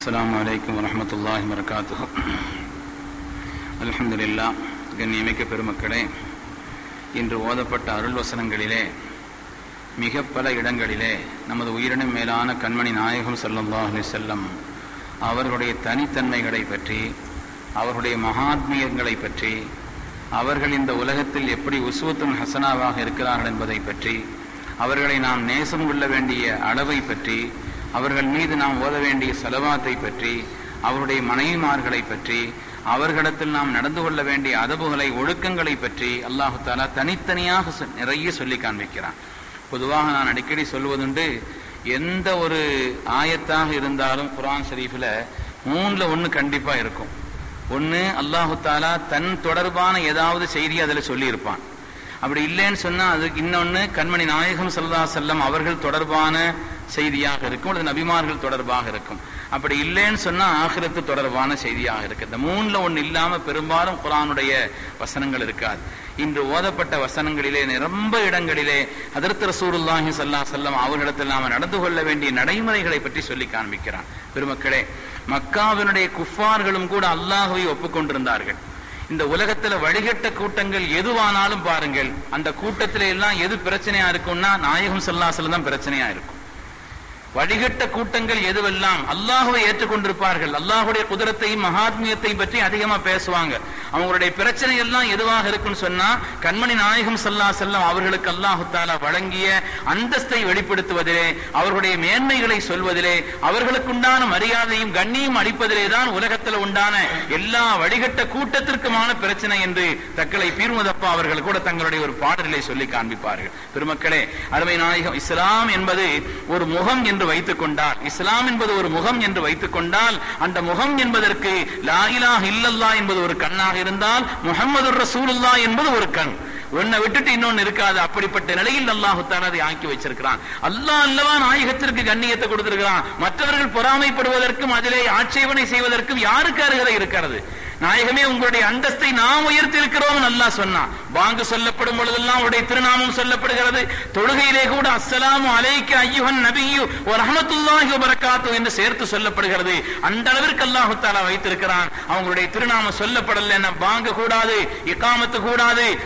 அஸ்ஸலாமு அலைக்கும் வரஹ்மத்துல்லாஹி வரகாத்துஹு அல்ஹம்துலில்லாஹ் கண்ணியமிக்க பெருமக்களே இன்று ஓதப்பட்ட அருள் வசனங்களிலே மிக பல இடங்களிலே நமது உயிரினும் மேலான கண்மணி நாயகம் ஸல்லல்லாஹு அலைஹி வஸல்லம் அவர்களுடைய தனித்தன்மைகளை பற்றி அவர்களுடைய மகாத்மியங்களை பற்றி அவர்கள் இந்த உலகத்தில் எப்படி உஸ்வத்துன் ஹசனாவாக இருக்கிறார்கள் என்பதை பற்றி அவர்களை நாம் நேசம் கொள்ள வேண்டிய அளவை பற்றி அவர்கள் மீது நாம் ஓத வேண்டிய செலவாத்தை பற்றி அவருடைய மனைவிமார்களை பற்றி அவர்களிடத்தில் நாம் நடந்து கொள்ள வேண்டிய அதபுகளை ஒழுக்கங்களை பற்றி அல்லாஹு தாலா தனித்தனியாக சொ- நிறைய சொல்லி காண்பிக்கிறான் பொதுவாக நான் அடிக்கடி சொல்வதுண்டு எந்த ஒரு ஆயத்தாக இருந்தாலும் குர்ஆன் ஷரீஃபில் மூணுல ஒன்று கண்டிப்பா இருக்கும் ஒன்று அல்லாஹு தாலா தன் தொடர்பான ஏதாவது செய்தி அதில் சொல்லியிருப்பான் அப்படி இல்லைன்னு சொன்னா அதுக்கு இன்னொன்னு கண்மணி நாயகம் சல்லா செல்லம் அவர்கள் தொடர்பான செய்தியாக இருக்கும் அல்லது நபிமார்கள் தொடர்பாக இருக்கும் அப்படி இல்லைன்னு சொன்னா ஆகிரத்து தொடர்பான செய்தியாக இருக்கு இந்த மூணுல ஒண்ணு இல்லாம பெரும்பாலும் குரானுடைய வசனங்கள் இருக்காது இன்று ஓதப்பட்ட வசனங்களிலே நிரம்ப இடங்களிலே ஹதரத் ரசூலுல்லாஹி ஸல்லல்லாஹு அலைஹி வஸல்லம் அவர்களிடத்தில் நாம நடந்து கொள்ள வேண்டிய நடைமுறைகளை பற்றி சொல்லி காண்பிக்கிறான் பெருமக்களே மக்காவினுடைய குஃபார்களும் கூட அல்லாஹ்வை ஒப்புக்கொண்டிருந்தார்கள் இந்த உலகத்துல வழிகட்ட கூட்டங்கள் எதுவானாலும் பாருங்கள் அந்த கூட்டத்தில எல்லாம் எது பிரச்சனையா இருக்கும்னா நாயகம் ஸல்லல்லாஹு தான் பிரச்சனையா இருக்கும் வழிகட்ட கூட்டங்கள் எதுவெல்லாம் அல்லாஹுவை ஏற்றுக்கொண்டிருப்பார்கள் அல்லாஹுடைய குதிரத்தையும் மகாத்மியத்தை பற்றி அதிகமா பேசுவாங்க அவங்களுடைய பிரச்சனை எல்லாம் எதுவாக இருக்குன்னு சொன்னா கண்மணி நாயகம் சல்லா செல்லம் அவர்களுக்கு அல்லாஹு தாலா வழங்கிய அந்தஸ்தை வெளிப்படுத்துவதிலே அவர்களுடைய மேன்மைகளை சொல்வதிலே அவர்களுக்குண்டான மரியாதையும் கண்ணியும் அளிப்பதிலே தான் உலகத்தில் உண்டான எல்லா வழிகட்ட கூட்டத்திற்குமான பிரச்சனை என்று தக்களை பீர்மதப்பா அவர்கள் கூட தங்களுடைய ஒரு பாடலை சொல்லி காண்பிப்பார்கள் பெருமக்களே அருமை நாயகம் இஸ்லாம் என்பது ஒரு முகம் என்று வைத்துக் கொண்டால் இஸ்லாம் என்பது ஒரு முகம் என்று வைத்துக் கொண்டால் அந்த முகம் என்பதற்கு லா இலாஹ இல்லல்லாஹ் என்பது ஒரு கண்ணாக இருந்தால் முஹம்மது ரசூலுல்லாஹ் என்பது ஒரு கண் ஒன்னை விட்டுட்டு இன்னொன்னு இருக்காது அப்படிப்பட்ட நிலையில் அல்லாஹு தாலா அதை ஆக்கி வச்சிருக்கிறான் அல்லாஹ் அல்லவா நாயகத்திற்கு கண்ணியத்தை கொடுத்திருக்கிறான் மற்றவர்கள் பொறாமைப்படுவதற்கும் அதிலே ஆட்சேபனை செய்வதற்கும் யாருக்கு அருகதை இருக்கிறது நாயகமே உங்களுடைய அந்தஸ்தை நாம் உயர்த்தி இருக்கிறோம் அல்லாஹ் சொன்னான் பாங்கு சொல்லப்படும் பொழுதெல்லாம் அவருடைய திருநாமம் சொல்லப்படுகிறது தொழுகையிலே கூட அஸ்ஸலாமு அலைக்க ஐயுஹன் நபியு ஒரு ரஹமத்துல்லாஹி வரகாத்து என்று சேர்த்து சொல்லப்படுகிறது அந்த அளவிற்கு அல்லாஹு தாலா வைத்திருக்கிறான் அவங்களுடைய திருநாமம் சொல்லப்படல என்ன பாங்கு கூடாது இக்காமத்து கூடாது